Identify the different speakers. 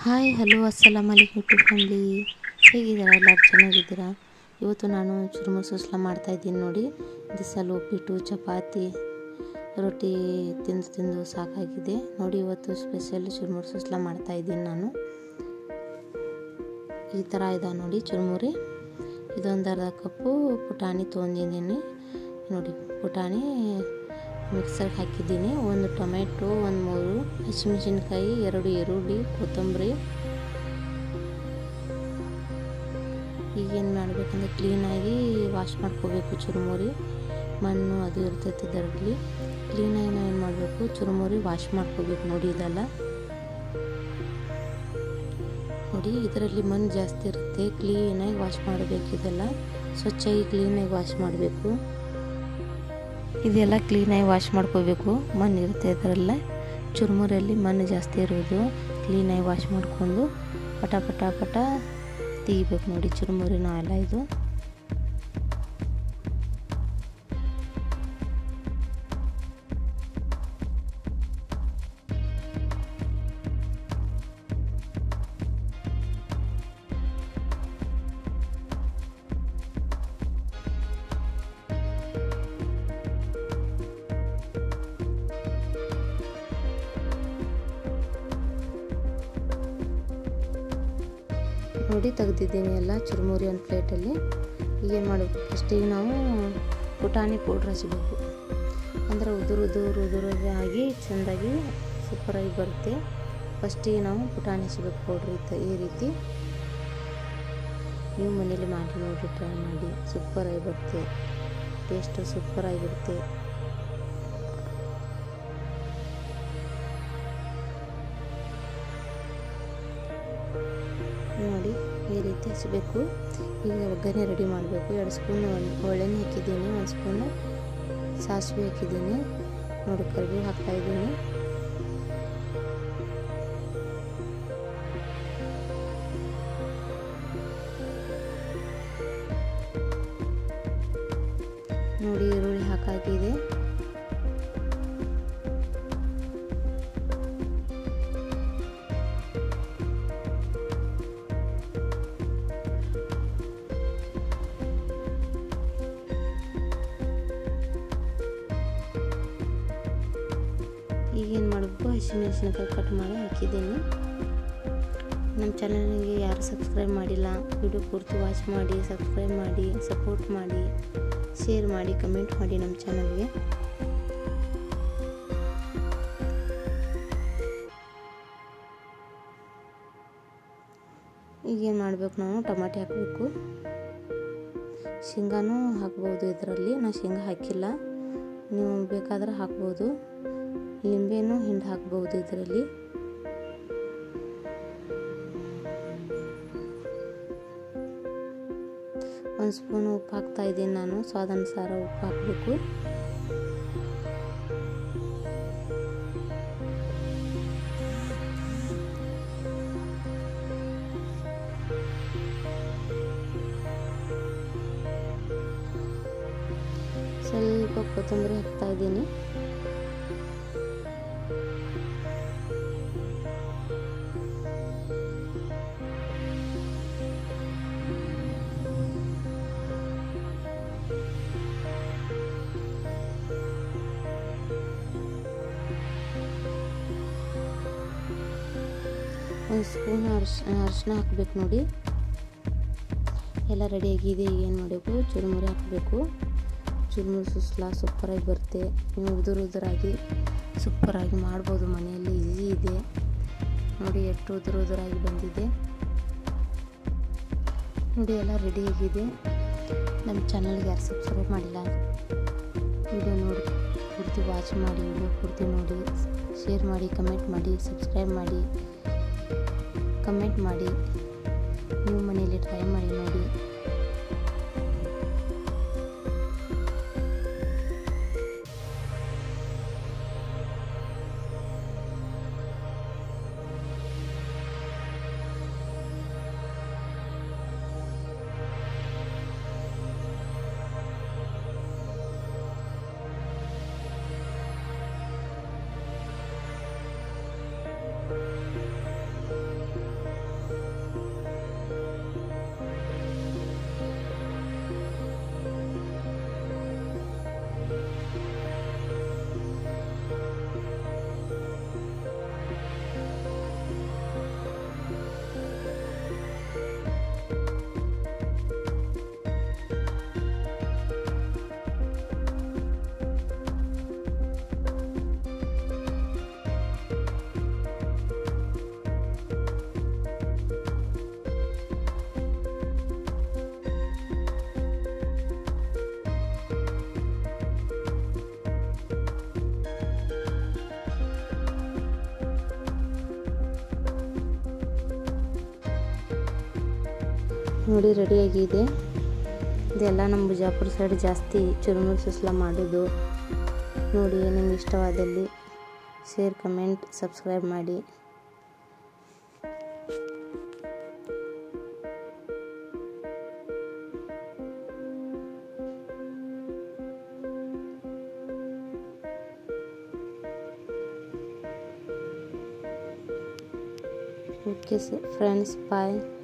Speaker 1: hi hello ಅಸ್ಸಲಾಮ್ ಅಲೈಕುಮ್ YouTube family ಹೇಗಿದ್ದೀರಾ ಎಲ್ಲರೂ ಚೆನ್ನಾಗಿದ್ದೀರಾ ಇವತ್ತು ನಾನು ಚುರುಮುರು ಸುಸ್ಲ ಮಾಡ್ತಾಯಿದ್ದೀನಿ ನೋಡಿ ದಿಸಲು ಉಪ್ಪಿಟ್ಟು ಚಪಾತಿ ರೊಟ್ಟಿ ತಿಂದು ತಿಂದು ಸಾಕಾಗಿದೆ ನೋಡಿ ಇವತ್ತು ಸ್ಪೆಷಲ್ ಚುರುಮುರು ಸುಸ್ಲ ಮಾಡ್ತಾಯಿದ್ದೀನಿ ನಾನು ಈ ಥರ ಇದೆ ನೋಡಿ ಚುರುಮುರಿ ಇದೊಂದು ಅರ್ಧ ಕಪ್ಪು ಪುಟಾಣಿ ತೊಗೊಂಡಿದ್ದೀನಿ ನೋಡಿ ಪುಟಾಣಿ ಮಿಕ್ಸರ್ಗೆ ಹಾಕಿದ್ದೀನಿ ಒಂದು ಟೊಮೆಟೊ ಒಂದು ಮೂರು ಹಸಿಮೆಣಸಿನ್ಕಾಯಿ ಎರಡು ಈರುಳ್ಳಿ ಕೊತ್ತಂಬರಿ ಈಗೇನು ಮಾಡಬೇಕಂದ್ರೆ ಕ್ಲೀನಾಗಿ ವಾಶ್ ಮಾಡ್ಕೋಬೇಕು ಚುರುಮುರಿ ಮಣ್ಣು ಅದು ಇರ್ತೈತೆ ಇದರಲ್ಲಿ ಕ್ಲೀನಾಗಿ ನಾವು ಏನು ಮಾಡಬೇಕು ಚುರುಮುರಿ ವಾಶ್ ಮಾಡ್ಕೋಬೇಕು ನೋಡಿ ಇದೆಲ್ಲ ನೋಡಿ ಇದರಲ್ಲಿ ಮಣ್ಣು ಜಾಸ್ತಿ ಇರುತ್ತೆ ಕ್ಲೀನಾಗಿ ವಾಶ್ ಮಾಡಬೇಕು ಇದೆಲ್ಲ ಸ್ವಚ್ಛಾಗಿ ಕ್ಲೀನಾಗಿ ವಾಶ್ ಮಾಡಬೇಕು ಇದೆಲ್ಲ ಕ್ಲೀನಾಗಿ ವಾಶ್ ಮಾಡ್ಕೋಬೇಕು ಮಣ್ಣು ಇರುತ್ತೆ ಇದರಲ್ಲೇ ಚುರುಮುರಲ್ಲಿ ಮಣ್ಣು ಜಾಸ್ತಿ ಇರೋದು ಕ್ಲೀನಾಗಿ ವಾಶ್ ಮಾಡಿಕೊಂಡು ಪಟ ಪಟ ಪಟ ತೆಗಿಬೇಕು ನೋಡಿ ಚುರುಮುರಿನ ಎಲ್ಲ ಇದು ನೋಡಿ ತೆಗ್ದಿದ್ದೀನಿ ಎಲ್ಲ ಚುರುಮುರಿ ಒಂದು ಪ್ಲೇಟಲ್ಲಿ ಏನು ಮಾಡಬೇಕು ಫಸ್ಟಿಗೆ ನಾವು ಪುಟಾಣಿ ಪೌಡ್ರ್ ಹಚ್ಚಬೇಕು ಅಂದರೆ ಉದುರು ಉದುರು ಉದುರಾಗಿ ಚೆಂದಾಗಿ ಸೂಪರಾಗಿ ಬರುತ್ತೆ ಫಸ್ಟಿಗೆ ನಾವು ಪುಟಾಣಿ ಹಚ್ಚಬೇಕು ಪೌಡ್ರ್ ಇತ್ತು ಈ ರೀತಿ ನೀವು ಮನೇಲಿ ಮಾಡಿ ನೋಡಿ ಟ್ರೈ ಮಾಡಿ ಸೂಪರಾಗಿ ಬರುತ್ತೆ ಟೇಸ್ಟು ಸೂಪರಾಗಿರುತ್ತೆ ನೋಡಿ ಈ ರೀತಿ ಹಚ್ಚಬೇಕು ಈಗ ಒಗ್ಗರಣೆ ರೆಡಿ ಮಾಡಬೇಕು ಎರಡು ಸ್ಪೂನ್ ಒಳ್ಳೆಣ್ಣೆ ಹಾಕಿದ್ದೀನಿ ಒಂದು ಸ್ಪೂನ್ ಸಾಸಿವೆ ಹಾಕಿದ್ದೀನಿ ನೋಡಿ ಕರಿಬೇವು ಹಾಕ್ತಾಯಿದ್ದೀನಿ ನೋಡಿ ಈರುಳ್ಳಿ ಹಾಕಾಗಿದೆ ಈಗೇನು ಮಾಡಬೇಕು ಹಸಿಮೆಣಸಿನಕಾಯಿ ಕಟ್ ಮಾಡಿ ಹಾಕಿದ್ದೀನಿ ನಮ್ಮ ಚಾನಲ್ಗೆ ಯಾರು ಸಬ್ಸ್ಕ್ರೈಬ್ ಮಾಡಿಲ್ಲ ವಿಡಿಯೋ ಪೂರ್ತಿ ವಾಚ್ ಮಾಡಿ ಸಬ್ಸ್ಕ್ರೈಬ್ ಮಾಡಿ ಸಪೋರ್ಟ್ ಮಾಡಿ ಶೇರ್ ಮಾಡಿ ಕಮೆಂಟ್ ಮಾಡಿ ನಮ್ಮ ಚಾನಲ್ಗೆ ಈಗೇನು ಮಾಡಬೇಕು ನಾವು ಟೊಮಾಟೆ ಹಾಕಬೇಕು ಶೇಂಗಾನೂ ಹಾಕ್ಬೋದು ಇದರಲ್ಲಿ ನಾನು ಶೇಂಗಾ ಹಾಕಿಲ್ಲ ನೀವು ಬೇಕಾದ್ರೆ ಹಾಕ್ಬೋದು ಲಿಂಬೆನೂ ಹಿಂಡು ಹಾಕ್ಬೋದು ಇದರಲ್ಲಿ ಒಂದು ಸ್ಪೂನ್ ಉಪ್ಪು ಹಾಕ್ತಾ ಇದ್ದೀನಿ ನಾನು ಸ್ವಾದಾನುಸಾರ ಉಪ್ಪು ಹಾಕಬೇಕು ಸ್ವಲ್ಪ ಕೊತ್ತಂಬರಿ ಹಾಕ್ತಾ ಇದ್ದೀನಿ ಒಂದು ಸ್ಪೂನ್ ಅರ್ಶಿನ ಅರಿಶಿನ ಹಾಕಬೇಕು ನೋಡಿ ಎಲ್ಲ ರೆಡಿಯಾಗಿದೆ ಏನು ಮಾಡಬೇಕು ಚುರುಮುರಿ ಹಾಕಬೇಕು ಚುರುಮುರಿ ಸುಸ್ಲ ಸೂಪರಾಗಿ ಬರುತ್ತೆ ನೀವು ಉದುರು ಉದುರಾಗಿ ಸೂಪರಾಗಿ ಮಾಡ್ಬೋದು ಮನೆಯಲ್ಲಿ ಈಸಿ ಇದೆ ನೋಡಿ ಎಷ್ಟು ಉದುರು ಉದುರಾಗಿ ಬಂದಿದೆ ನೋಡಿ ಎಲ್ಲ ರೆಡಿಯಾಗಿದೆ ನಮ್ಮ ಚಾನಲ್ಗೆ ಯಾರು ಸಬ್ಸ್ಕ್ರೈಬ್ ಮಾಡಿಲ್ಲ ವಿಡಿಯೋ ನೋಡಿ ಪೂರ್ತಿ ವಾಚ್ ಮಾಡಿ ವಿಡಿಯೋ ಪೂರ್ತಿ ನೋಡಿ ಶೇರ್ ಮಾಡಿ ಕಮೆಂಟ್ ಮಾಡಿ ಸಬ್ಸ್ಕ್ರೈಬ್ ಮಾಡಿ ಕಮೆಂಟ್ ಮಾಡಿ ನೀವು ಮನೆಯಲ್ಲಿ ಟ್ರೈ ಮಾಡಿ ನೋಡಿ ನೋಡಿ ರೆಡಿಯಾಗಿದೆ ಇದೆಲ್ಲ ನಮ್ಮ ಬಿಜಾಪುರ ಸೈಡ್ ಜಾಸ್ತಿ ಚುರುಮುರು ಸುಸ್ಲ ಮಾಡೋದು ನೋಡಿ ನಿಮ್ಗೆ ಇಷ್ಟವಾದಲ್ಲಿ ಶೇರ್ ಕಮೆಂಟ್ ಸಬ್ಸ್ಕ್ರೈಬ್ ಮಾಡಿ ಓಕೆ ಸರ್ ಫ್ರೆಂಡ್ಸ್ ಬಾಯ್